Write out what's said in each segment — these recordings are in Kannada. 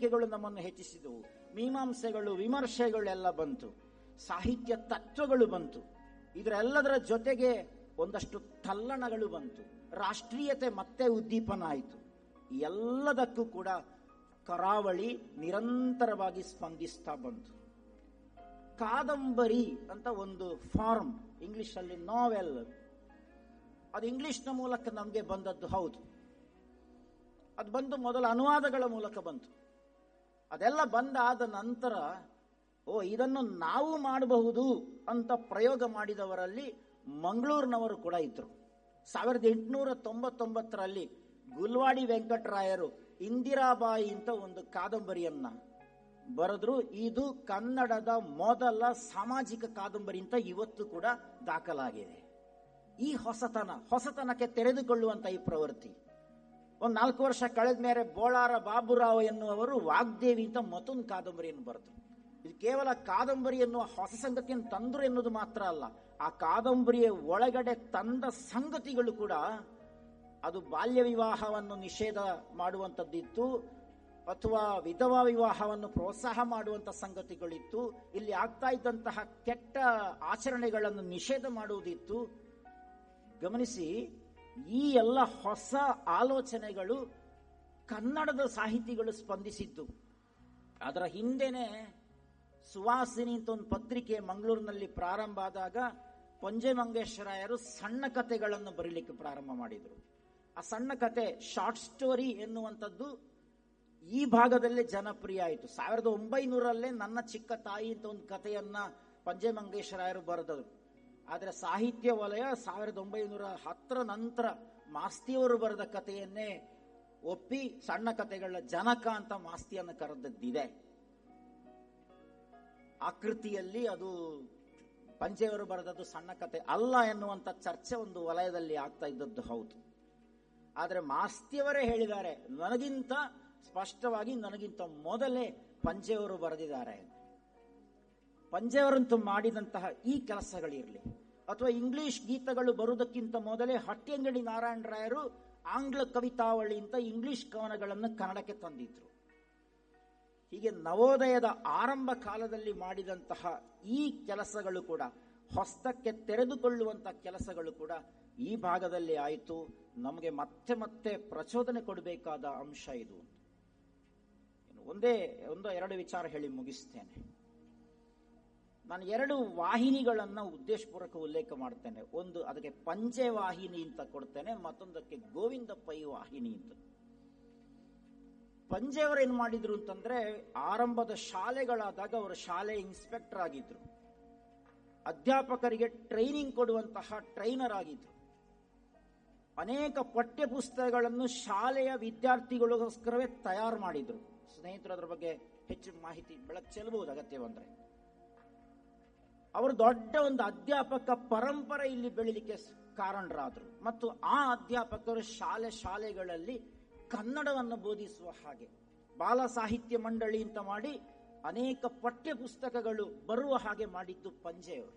ತಿಳುವಳಿಕೆಗಳು ನಮ್ಮನ್ನು ಹೆಚ್ಚಿಸಿದವು ಮೀಮಾಂಸೆಗಳು ವಿಮರ್ಶೆಗಳೆಲ್ಲ ಬಂತು ಸಾಹಿತ್ಯ ತತ್ವಗಳು ಬಂತು ಇದರೆಲ್ಲದರ ಜೊತೆಗೆ ಒಂದಷ್ಟು ತಲ್ಲಣಗಳು ಬಂತು ರಾಷ್ಟ್ರೀಯತೆ ಮತ್ತೆ ಉದ್ದೀಪನ ಆಯಿತು ಎಲ್ಲದಕ್ಕೂ ಕೂಡ ಕರಾವಳಿ ನಿರಂತರವಾಗಿ ಸ್ಪಂದಿಸ್ತಾ ಬಂತು ಕಾದಂಬರಿ ಅಂತ ಒಂದು ಫಾರ್ಮ್ ಇಂಗ್ಲಿಷ್ ಅಲ್ಲಿ ನಾವೆಲ್ ಅದು ಇಂಗ್ಲಿಷ್ನ ಮೂಲಕ ನಮಗೆ ಬಂದದ್ದು ಹೌದು ಅದು ಬಂದು ಮೊದಲ ಅನುವಾದಗಳ ಮೂಲಕ ಬಂತು ಅದೆಲ್ಲ ಬಂದಾದ ನಂತರ ಓ ಇದನ್ನು ನಾವು ಮಾಡಬಹುದು ಅಂತ ಪ್ರಯೋಗ ಮಾಡಿದವರಲ್ಲಿ ಮಂಗಳೂರಿನವರು ಕೂಡ ಇದ್ರು ಸಾವಿರದ ಎಂಟುನೂರ ತೊಂಬತ್ತೊಂಬತ್ತರಲ್ಲಿ ಗುಲ್ವಾಡಿ ವೆಂಕಟರಾಯರು ಇಂದಿರಾಬಾಯಿ ಅಂತ ಒಂದು ಕಾದಂಬರಿಯನ್ನ ಬರೆದ್ರು ಇದು ಕನ್ನಡದ ಮೊದಲ ಸಾಮಾಜಿಕ ಕಾದಂಬರಿ ಅಂತ ಇವತ್ತು ಕೂಡ ದಾಖಲಾಗಿದೆ ಈ ಹೊಸತನ ಹೊಸತನಕ್ಕೆ ತೆರೆದುಕೊಳ್ಳುವಂತ ಈ ಪ್ರವೃತ್ತಿ ಒಂದ್ ನಾಲ್ಕು ವರ್ಷ ಕಳೆದ ಮೇಲೆ ಬೋಳಾರ ಬಾಬುರಾವ್ ಎನ್ನುವರು ವಾಗ್ದೇವಿ ಅಂತ ಮತ್ತೊಂದು ಕಾದಂಬರಿಯನ್ನು ಬರೆದ್ರು ಇದು ಕೇವಲ ಕಾದಂಬರಿ ಎನ್ನುವ ಹೊಸ ಸಂಗತಿಯನ್ನು ತಂದ್ರು ಎನ್ನುವುದು ಮಾತ್ರ ಅಲ್ಲ ಆ ಕಾದಂಬರಿಯ ಒಳಗಡೆ ತಂದ ಸಂಗತಿಗಳು ಕೂಡ ಅದು ಬಾಲ್ಯ ವಿವಾಹವನ್ನು ನಿಷೇಧ ಮಾಡುವಂಥದ್ದಿತ್ತು ಅಥವಾ ವಿಧವಾ ವಿವಾಹವನ್ನು ಪ್ರೋತ್ಸಾಹ ಮಾಡುವಂತ ಸಂಗತಿಗಳಿತ್ತು ಇಲ್ಲಿ ಆಗ್ತಾ ಇದ್ದಂತಹ ಕೆಟ್ಟ ಆಚರಣೆಗಳನ್ನು ನಿಷೇಧ ಮಾಡುವುದಿತ್ತು ಗಮನಿಸಿ ಈ ಎಲ್ಲ ಹೊಸ ಆಲೋಚನೆಗಳು ಕನ್ನಡದ ಸಾಹಿತಿಗಳು ಸ್ಪಂದಿಸಿದ್ದು ಅದರ ಹಿಂದೆನೆ ಸುವಾಸಿನಿ ಅಂತ ಒಂದು ಪತ್ರಿಕೆ ಮಂಗಳೂರಿನಲ್ಲಿ ಪ್ರಾರಂಭ ಆದಾಗ ಪಂಜೆ ಮಂಗೇಶ್ವರಾಯರು ಸಣ್ಣ ಕಥೆಗಳನ್ನು ಬರೀಲಿಕ್ಕೆ ಪ್ರಾರಂಭ ಮಾಡಿದರು ಆ ಸಣ್ಣ ಕತೆ ಶಾರ್ಟ್ ಸ್ಟೋರಿ ಎನ್ನುವಂಥದ್ದು ಈ ಭಾಗದಲ್ಲೇ ಜನಪ್ರಿಯ ಆಯಿತು ಸಾವಿರದ ಒಂಬೈನೂರಲ್ಲೇ ನನ್ನ ಚಿಕ್ಕ ತಾಯಿ ಅಂತ ಒಂದು ಕಥೆಯನ್ನ ಪಂಜೆ ಮಂಗೇಶ್ವರಾಯರು ಬರೆದರು ಆದರೆ ಸಾಹಿತ್ಯ ವಲಯ ಸಾವಿರದ ಒಂಬೈನೂರ ಹತ್ತರ ನಂತರ ಮಾಸ್ತಿಯವರು ಬರೆದ ಕಥೆಯನ್ನೇ ಒಪ್ಪಿ ಸಣ್ಣ ಕಥೆಗಳ ಜನಕ ಅಂತ ಮಾಸ್ತಿಯನ್ನು ಕರೆದದ್ದಿದೆ ಆಕೃತಿಯಲ್ಲಿ ಅದು ಪಂಚೆಯವರು ಬರೆದದ್ದು ಸಣ್ಣ ಕತೆ ಅಲ್ಲ ಎನ್ನುವಂತ ಚರ್ಚೆ ಒಂದು ವಲಯದಲ್ಲಿ ಆಗ್ತಾ ಇದ್ದದ್ದು ಹೌದು ಆದರೆ ಮಾಸ್ತಿಯವರೇ ಹೇಳಿದ್ದಾರೆ ನನಗಿಂತ ಸ್ಪಷ್ಟವಾಗಿ ನನಗಿಂತ ಮೊದಲೇ ಪಂಚೆಯವರು ಬರೆದಿದ್ದಾರೆ ಪಂಜೆಯವರಂತೂ ಮಾಡಿದಂತಹ ಈ ಕೆಲಸಗಳಿರಲಿ ಅಥವಾ ಇಂಗ್ಲಿಷ್ ಗೀತಗಳು ಬರುವುದಕ್ಕಿಂತ ಮೊದಲೇ ಹಟ್ಟಿಯಂಗಡಿ ನಾರಾಯಣ ರಾಯರು ಆಂಗ್ಲ ಕವಿತಾವಳಿ ಅಂತ ಇಂಗ್ಲಿಷ್ ಕವನಗಳನ್ನು ಕನ್ನಡಕ್ಕೆ ತಂದಿದ್ರು ಹೀಗೆ ನವೋದಯದ ಆರಂಭ ಕಾಲದಲ್ಲಿ ಮಾಡಿದಂತಹ ಈ ಕೆಲಸಗಳು ಕೂಡ ಹೊಸ್ತಕ್ಕೆ ತೆರೆದುಕೊಳ್ಳುವಂತ ಕೆಲಸಗಳು ಕೂಡ ಈ ಭಾಗದಲ್ಲಿ ಆಯಿತು ನಮಗೆ ಮತ್ತೆ ಮತ್ತೆ ಪ್ರಚೋದನೆ ಕೊಡಬೇಕಾದ ಅಂಶ ಇದು ಇನ್ನು ಒಂದೇ ಒಂದು ಎರಡು ವಿಚಾರ ಹೇಳಿ ಮುಗಿಸ್ತೇನೆ ನಾನು ಎರಡು ವಾಹಿನಿಗಳನ್ನ ಉದ್ದೇಶಪೂರ್ವಕ ಉಲ್ಲೇಖ ಮಾಡ್ತೇನೆ ಒಂದು ಅದಕ್ಕೆ ಪಂಚೆ ವಾಹಿನಿ ಅಂತ ಕೊಡ್ತೇನೆ ಮತ್ತೊಂದಕ್ಕೆ ಗೋವಿಂದ ಪೈ ವಾಹಿನಿ ಅಂತ ಪಂಜೆಯವರು ಏನ್ ಮಾಡಿದ್ರು ಅಂತಂದ್ರೆ ಆರಂಭದ ಶಾಲೆಗಳಾದಾಗ ಅವರು ಶಾಲೆ ಇನ್ಸ್ಪೆಕ್ಟರ್ ಆಗಿದ್ರು ಅಧ್ಯಾಪಕರಿಗೆ ಟ್ರೈನಿಂಗ್ ಕೊಡುವಂತಹ ಟ್ರೈನರ್ ಆಗಿದ್ರು ಅನೇಕ ಪಠ್ಯ ಪುಸ್ತಕಗಳನ್ನು ಶಾಲೆಯ ವಿದ್ಯಾರ್ಥಿಗಳಿಗೋಸ್ಕರವೇ ತಯಾರು ಮಾಡಿದ್ರು ಸ್ನೇಹಿತರು ಅದರ ಬಗ್ಗೆ ಹೆಚ್ಚು ಮಾಹಿತಿ ಬೆಳಕು ಚೆಲ್ಲಬಹುದು ಅಗತ್ಯ ಬಂದ್ರೆ ಅವರು ದೊಡ್ಡ ಒಂದು ಅಧ್ಯಾಪಕ ಪರಂಪರೆ ಇಲ್ಲಿ ಬೆಳಿಲಿಕ್ಕೆ ಕಾರಣರಾದರು ಮತ್ತು ಆ ಅಧ್ಯಾಪಕರು ಶಾಲೆ ಶಾಲೆಗಳಲ್ಲಿ ಕನ್ನಡವನ್ನು ಬೋಧಿಸುವ ಹಾಗೆ ಬಾಲ ಸಾಹಿತ್ಯ ಮಂಡಳಿ ಅಂತ ಮಾಡಿ ಅನೇಕ ಪಠ್ಯ ಪುಸ್ತಕಗಳು ಬರುವ ಹಾಗೆ ಮಾಡಿದ್ದು ಪಂಜೆಯವರು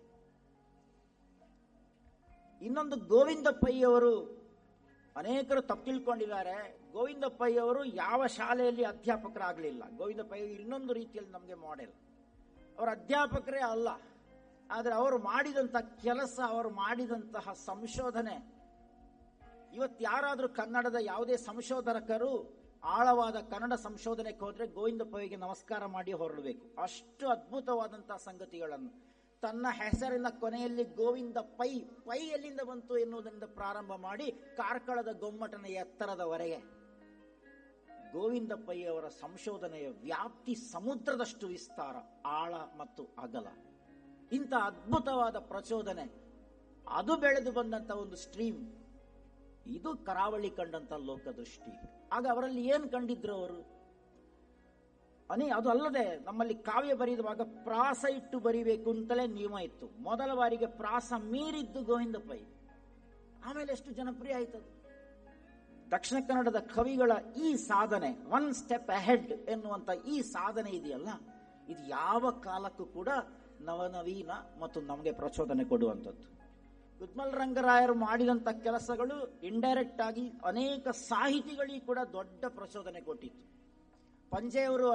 ಇನ್ನೊಂದು ಗೋವಿಂದ ಪೈ ಅವರು ಅನೇಕರು ತಪ್ಪು ತಿಳ್ಕೊಂಡಿದ್ದಾರೆ ಗೋವಿಂದ ಪೈ ಅವರು ಯಾವ ಶಾಲೆಯಲ್ಲಿ ಅಧ್ಯಾಪಕರಾಗಲಿಲ್ಲ ಗೋವಿಂದ ಪೈ ಇನ್ನೊಂದು ರೀತಿಯಲ್ಲಿ ನಮಗೆ ಮಾಡೆಲ್ ಅವರ ಅಧ್ಯಾಪಕರೇ ಅಲ್ಲ ಆದರೆ ಅವರು ಮಾಡಿದಂತಹ ಕೆಲಸ ಅವರು ಮಾಡಿದಂತಹ ಸಂಶೋಧನೆ ಇವತ್ತು ಯಾರಾದರೂ ಕನ್ನಡದ ಯಾವುದೇ ಸಂಶೋಧಕರು ಆಳವಾದ ಕನ್ನಡ ಸಂಶೋಧನೆಗೆ ಹೋದ್ರೆ ಗೋವಿಂದ ಪೈಗೆ ನಮಸ್ಕಾರ ಮಾಡಿ ಹೊರಡಬೇಕು ಅಷ್ಟು ಅದ್ಭುತವಾದಂತಹ ಸಂಗತಿಗಳನ್ನು ತನ್ನ ಹೆಸರಿನ ಕೊನೆಯಲ್ಲಿ ಗೋವಿಂದ ಪೈ ಪೈ ಎಲ್ಲಿಂದ ಬಂತು ಎನ್ನುವುದರಿಂದ ಪ್ರಾರಂಭ ಮಾಡಿ ಕಾರ್ಕಳದ ಗೊಮ್ಮಟನ ಎತ್ತರದವರೆಗೆ ಗೋವಿಂದ ಪೈ ಅವರ ಸಂಶೋಧನೆಯ ವ್ಯಾಪ್ತಿ ಸಮುದ್ರದಷ್ಟು ವಿಸ್ತಾರ ಆಳ ಮತ್ತು ಅಗಲ ಇಂಥ ಅದ್ಭುತವಾದ ಪ್ರಚೋದನೆ ಅದು ಬೆಳೆದು ಬಂದಂತ ಒಂದು ಸ್ಟ್ರೀಮ್ ಇದು ಕರಾವಳಿ ಕಂಡಂತ ಲೋಕದೃಷ್ಟಿ ಆಗ ಅವರಲ್ಲಿ ಏನ್ ಕಂಡಿದ್ರು ಅವರು ಅನೇ ಅದು ಅಲ್ಲದೆ ನಮ್ಮಲ್ಲಿ ಕಾವ್ಯ ಬರೆಯುವಾಗ ಪ್ರಾಸ ಇಟ್ಟು ಬರಿಬೇಕು ಅಂತಲೇ ನಿಯಮ ಇತ್ತು ಮೊದಲ ಬಾರಿಗೆ ಪ್ರಾಸ ಮೀರಿದ್ದು ಗೋವಿಂದ ಪೈ ಆಮೇಲೆ ಎಷ್ಟು ಜನಪ್ರಿಯ ಆಯ್ತದು ದಕ್ಷಿಣ ಕನ್ನಡದ ಕವಿಗಳ ಈ ಸಾಧನೆ ಒನ್ ಸ್ಟೆಪ್ ಅಹೆಡ್ ಎನ್ನುವಂತ ಈ ಸಾಧನೆ ಇದೆಯಲ್ಲ ಇದು ಯಾವ ಕಾಲಕ್ಕೂ ಕೂಡ ನವನವೀನ ಮತ್ತು ನಮಗೆ ಪ್ರಚೋದನೆ ಕೊಡುವಂಥದ್ದು ಗುದ್ಮಲ್ ರಂಗರಾಯರು ಮಾಡಿದಂತ ಕೆಲಸಗಳು ಇಂಡೈರೆಕ್ಟ್ ಆಗಿ ಅನೇಕ ಸಾಹಿತಿಗಳಿಗೆ ಕೂಡ ದೊಡ್ಡ ಪ್ರಚೋದನೆ ಕೊಟ್ಟಿತ್ತು ಪಂಜೆಯವರು